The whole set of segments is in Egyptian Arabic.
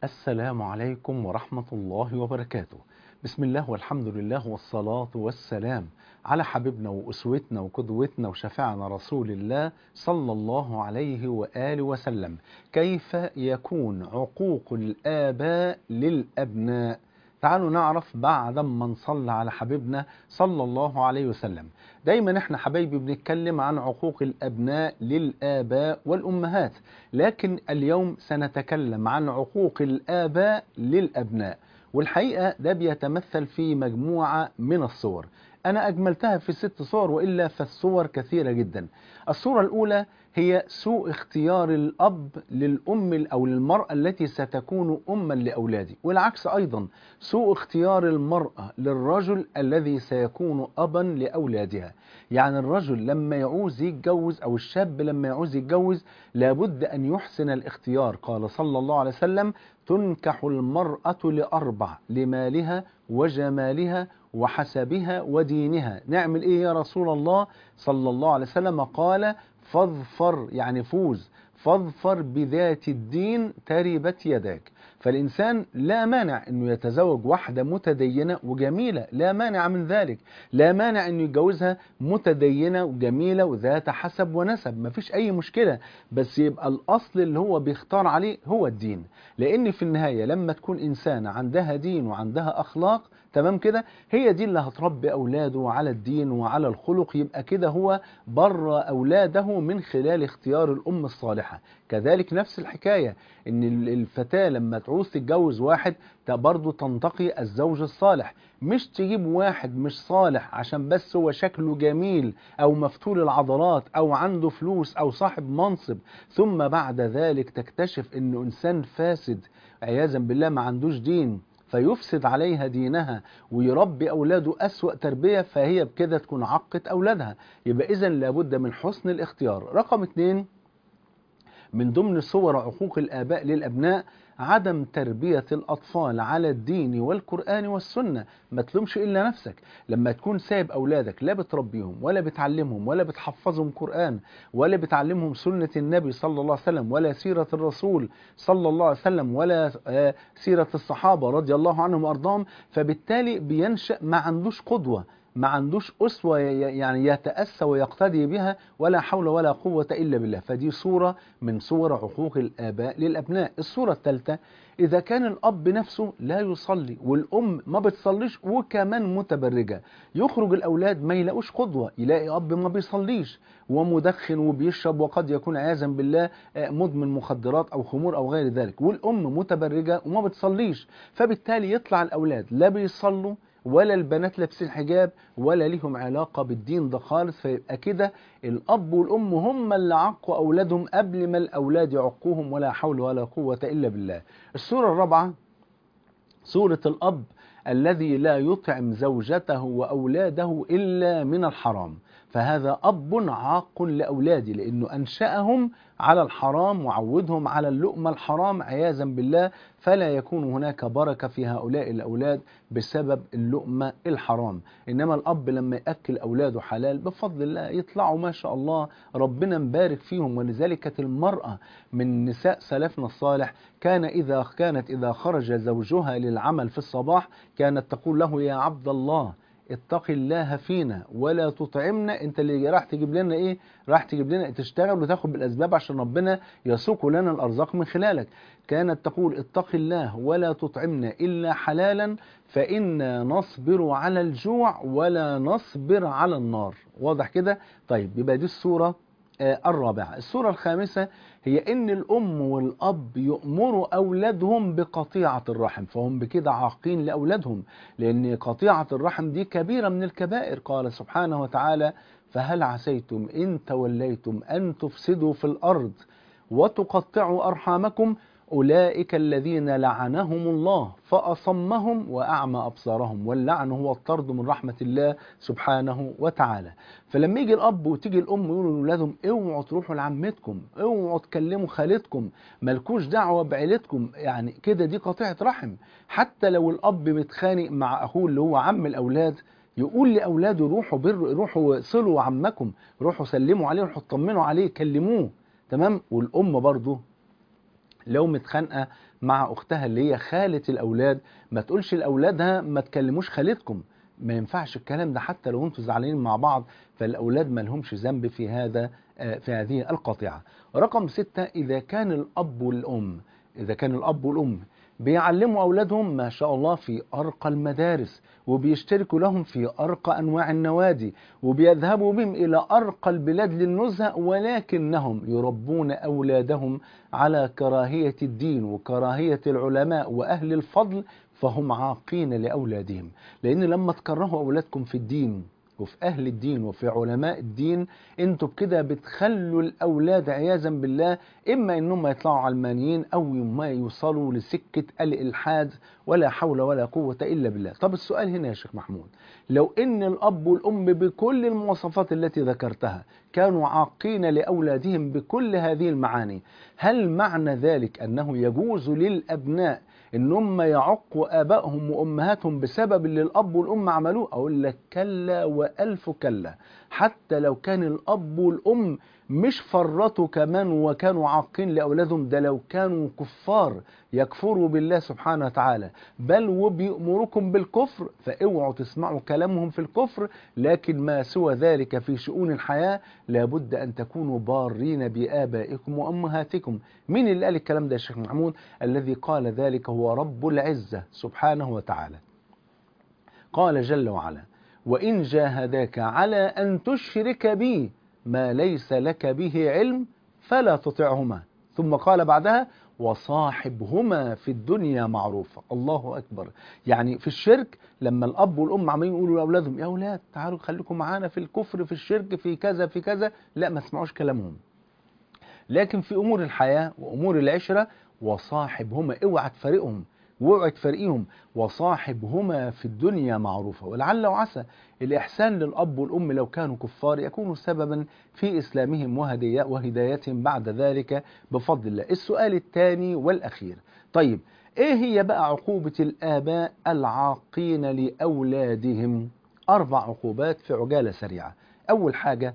السلام عليكم ورحمة الله وبركاته بسم الله والحمد لله والصلاة والسلام على حبيبنا وأسوتنا وقدوتنا وشفيعنا رسول الله صلى الله عليه وآله وسلم كيف يكون عقوق الآباء للأبناء تعالوا نعرف بعد ما نصلي على حبيبنا صلى الله عليه وسلم دايما احنا حبايبي بنتكلم عن عقوق الأبناء للآباء والأمهات لكن اليوم سنتكلم عن عقوق الآباء للأبناء والحقيقة ده بيتمثل في مجموعة من الصور أنا أجملتها في ست صور وإلا فالصور كثيرة جدا الصورة الأولى هي سوء اختيار الأب للأم أو للمرأة التي ستكون أما لأولادي والعكس أيضا سوء اختيار المرأة للرجل الذي سيكون أبا لأولادها يعني الرجل لما يعوز يتجوز أو الشاب لما يعوز يتجوز لابد أن يحسن الاختيار قال صلى الله عليه وسلم تنكح المرأة لأربع لمالها وجمالها وحسبها ودينها نعمل إيه يا رسول الله صلى الله عليه وسلم قال فاظفر يعني فوز فاظفر بذات الدين تربت يداك فالإنسان لا مانع أنه يتزوج واحدة متدينة وجميلة لا مانع من ذلك لا مانع أنه يتجوزها متدينة وجميلة وذات حسب ونسب مفيش أي مشكلة بس يبقى الأصل اللي هو بيختار عليه هو الدين لأن في النهاية لما تكون إنسانة عندها دين وعندها أخلاق تمام كده هي دي اللي هتربي أولاده على الدين وعلى الخلق يبقى كده هو بر أولاده من خلال اختيار الأم الصالحة كذلك نفس الحكاية ان الفتاة لما تعوز تتجوز واحد برضه تنتقي الزوج الصالح مش تجيب واحد مش صالح عشان بس هو شكله جميل او مفتول العضلات او عنده فلوس او صاحب منصب ثم بعد ذلك تكتشف انه انسان فاسد عياذا بالله ما عندوش دين فيفسد عليها دينها ويربي أولاده أسوأ تربية فهي بكده تكون عقت أولادها يبقى إذا لابد من حسن الاختيار رقم اتنين من ضمن صور عقوق الآباء للأبناء عدم تربية الأطفال على الدين والقرآن والسنة ما تلومش إلا نفسك لما تكون سايب أولادك لا بتربيهم ولا بتعلمهم ولا بتحفظهم قرآن ولا بتعلمهم سنة النبي صلى الله عليه وسلم ولا سيرة الرسول صلى الله عليه وسلم ولا سيرة الصحابة رضي الله عنهم وأرضاهم فبالتالي بينشأ ما عندوش قدوة ما عندوش أسوة يعني يتأسى ويقتدي بها ولا حول ولا قوة إلا بالله فدي صورة من صور عقوق الآباء للأبناء الصورة الثالثة إذا كان الأب نفسه لا يصلي والأم ما بتصليش وكمان متبرجة يخرج الأولاد ما يلاقوش قدوة يلاقي أب ما بيصليش ومدخن وبيشرب وقد يكون عياذا بالله مدمن مخدرات أو خمور أو غير ذلك والأم متبرجة وما بتصليش فبالتالي يطلع الأولاد لا بيصلوا ولا البنات لابسين حجاب ولا ليهم علاقة بالدين ده خالص فيبقى كده الأب والأم هم اللي عقوا أولادهم قبل ما الأولاد يعقوهم ولا حول ولا قوة إلا بالله السورة الرابعة سورة الأب الذي لا يطعم زوجته وأولاده إلا من الحرام فهذا أب عاق لأولاده لأنه أنشأهم على الحرام وعودهم على اللؤم الحرام عياذا بالله فلا يكون هناك بركة في هؤلاء الأولاد بسبب اللؤمة الحرام إنما الأب لما يأكل أولاده حلال بفضل الله يطلعوا ما شاء الله ربنا مبارك فيهم ولذلك كانت المرأة من نساء سلفنا الصالح كان إذا كانت إذا خرج زوجها للعمل في الصباح كانت تقول له يا عبد الله اتق الله فينا ولا تطعمنا انت اللي راح تجيب لنا ايه راح تجيب لنا تشتغل وتاخد بالاسباب عشان ربنا يسوق لنا الارزاق من خلالك كانت تقول اتق الله ولا تطعمنا الا حلالا فإنا نصبر على الجوع ولا نصبر على النار واضح كده طيب يبقى دي الصورة الرابعة الصورة الخامسة هي ان الام والاب يأمروا اولادهم بقطيعة الرحم فهم بكده عاقين لاولادهم لان قطيعة الرحم دي كبيرة من الكبائر قال سبحانه وتعالى فهل عسيتم ان توليتم ان تفسدوا في الارض وتقطعوا ارحامكم أولئك الذين لعنهم الله فأصمهم وأعمى أبصارهم واللعن هو الطرد من رحمة الله سبحانه وتعالى فلما يجي الأب وتيجي الأم يقولوا لأولادهم اوعوا تروحوا لعمتكم اوعوا تكلموا خالتكم مالكوش دعوة بعيلتكم يعني كده دي قطيعة رحم حتى لو الأب متخانق مع أخوه اللي هو عم الأولاد يقول لأولاده روحوا بر روحوا صلوا عمكم روحوا سلموا عليه روحوا اطمنوا عليه كلموه تمام والأم برضه لو متخانقه مع أختها اللي هي خالة الأولاد ما تقولش لأولادها ما تكلموش خالتكم ما ينفعش الكلام ده حتى لو انتوا زعلانين مع بعض فالأولاد ما لهمش ذنب في هذا في هذه القطيعة رقم ستة إذا كان الأب والأم إذا كان الأب والأم بيعلموا أولادهم ما شاء الله في أرقى المدارس وبيشتركوا لهم في أرقى أنواع النوادي وبيذهبوا بهم إلى أرقى البلاد للنزهة ولكنهم يربون أولادهم على كراهية الدين وكراهية العلماء وأهل الفضل فهم عاقين لأولادهم لأن لما تكرهوا أولادكم في الدين وفي أهل الدين وفي علماء الدين انتوا بكده بتخلوا الأولاد عياذا بالله إما إنهم يطلعوا علمانيين أو ما يوصلوا لسكة الإلحاد ولا حول ولا قوة إلا بالله طب السؤال هنا يا شيخ محمود لو إن الأب والأم بكل المواصفات التي ذكرتها كانوا عاقين لأولادهم بكل هذه المعاني هل معنى ذلك أنه يجوز للأبناء ان هم يعقوا ابائهم وامهاتهم بسبب اللي الاب والام عملوه اقول لك كلا والف كلا حتى لو كان الاب والام مش فرطوا كمان وكانوا عاقين لاولادهم ده لو كانوا كفار يكفروا بالله سبحانه وتعالى بل وبيأمركم بالكفر فاوعوا تسمعوا كلامهم في الكفر لكن ما سوى ذلك في شؤون الحياة لابد أن تكونوا بارين بآبائكم وأمهاتكم مين اللي قال الكلام ده يا شيخ محمود الذي قال ذلك هو رب العزة سبحانه وتعالى قال جل وعلا وإن جاهداك على أن تشرك بي ما ليس لك به علم فلا تطعهما ثم قال بعدها وصاحبهما في الدنيا معروفة الله أكبر يعني في الشرك لما الأب والأم عمالين يقولوا لأولادهم يا أولاد تعالوا خليكم معانا في الكفر في الشرك في كذا في كذا لا ما تسمعوش كلامهم لكن في أمور الحياة وأمور العشرة وصاحبهما اوعى تفارقهم واوعى تفارقيهم وصاحبهما في الدنيا معروفة ولعل وعسى الإحسان للأب والأم لو كانوا كفار يكونوا سببا في إسلامهم وهدايتهم بعد ذلك بفضل الله السؤال الثاني والأخير طيب إيه هي بقى عقوبة الآباء العاقين لأولادهم أربع عقوبات في عجالة سريعة أول حاجة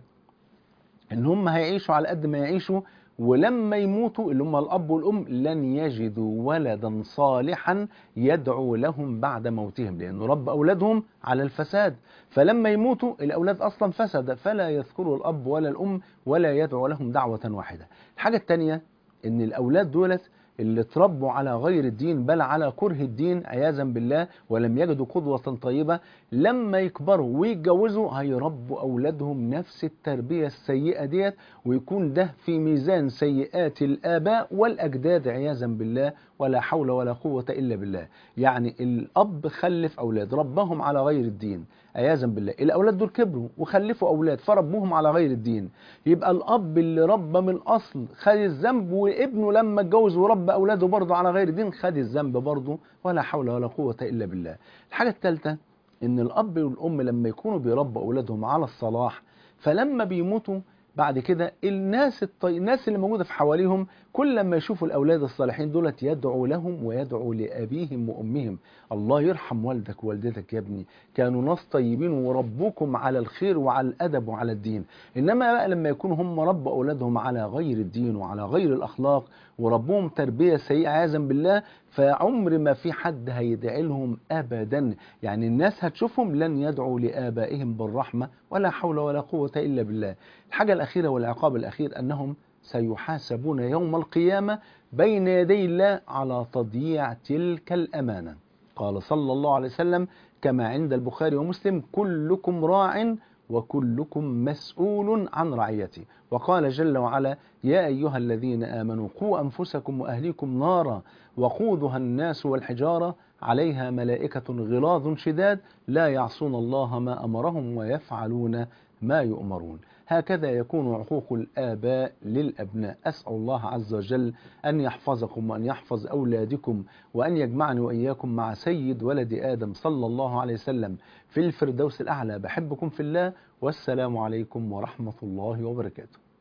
إن هم هيعيشوا على قد ما يعيشوا ولما يموتوا اللي هم الأب والأم لن يجدوا ولدا صالحا يدعو لهم بعد موتهم لأنه رب أولادهم على الفساد فلما يموتوا الأولاد أصلا فسد فلا يذكروا الأب ولا الأم ولا يدعو لهم دعوة واحدة الحاجة الثانية أن الأولاد دولت اللي تربوا على غير الدين بل على كره الدين عياذا بالله ولم يجدوا قدوة طيبة لما يكبروا ويتجوزوا هيربوا أولادهم نفس التربية السيئة ديت ويكون ده في ميزان سيئات الآباء والأجداد عياذا بالله ولا حول ولا قوة إلا بالله يعني الأب خلف أولاد ربهم على غير الدين عياذا بالله الأولاد دول كبروا وخلفوا أولاد فربوهم على غير الدين يبقى الأب اللي ربى من الأصل خد الذنب وابنه لما اتجوز وربى أولاده برضه على غير الدين خد الذنب برضه ولا حول ولا قوة إلا بالله الحاجة الثالثة إن الأب والأم لما يكونوا بيربوا أولادهم على الصلاح فلما بيموتوا بعد كده الناس الطي... الناس اللي موجوده في حواليهم كل لما يشوفوا الاولاد الصالحين دولت يدعو لهم ويدعو لابيهم وامهم الله يرحم والدك ووالدتك يا ابني كانوا ناس طيبين وربوكم على الخير وعلى الادب وعلى الدين انما بقى لما يكونوا هم ربوا اولادهم على غير الدين وعلى غير الاخلاق وربوهم تربيه سيئه عياذا بالله فعمر ما في حد هيدعي لهم ابدا يعني الناس هتشوفهم لن يدعوا لابائهم بالرحمه ولا حول ولا قوه الا بالله الحاجه الاخيره والعقاب الاخير انهم سيحاسبون يوم القيامه بين يدي الله على تضييع تلك الامانه قال صلى الله عليه وسلم كما عند البخاري ومسلم كلكم راع وكلكم مسؤول عن رعيته وقال جل وعلا يا أيها الذين آمنوا قوا أنفسكم وأهليكم نارا وقودها الناس والحجارة عليها ملائكة غلاظ شداد لا يعصون الله ما أمرهم ويفعلون ما يؤمرون هكذا يكون عقوق الآباء للأبناء أسأل الله عز وجل أن يحفظكم وأن يحفظ أولادكم وأن يجمعني وإياكم مع سيد ولد آدم صلى الله عليه وسلم في الفردوس الأعلى بحبكم في الله والسلام عليكم ورحمة الله وبركاته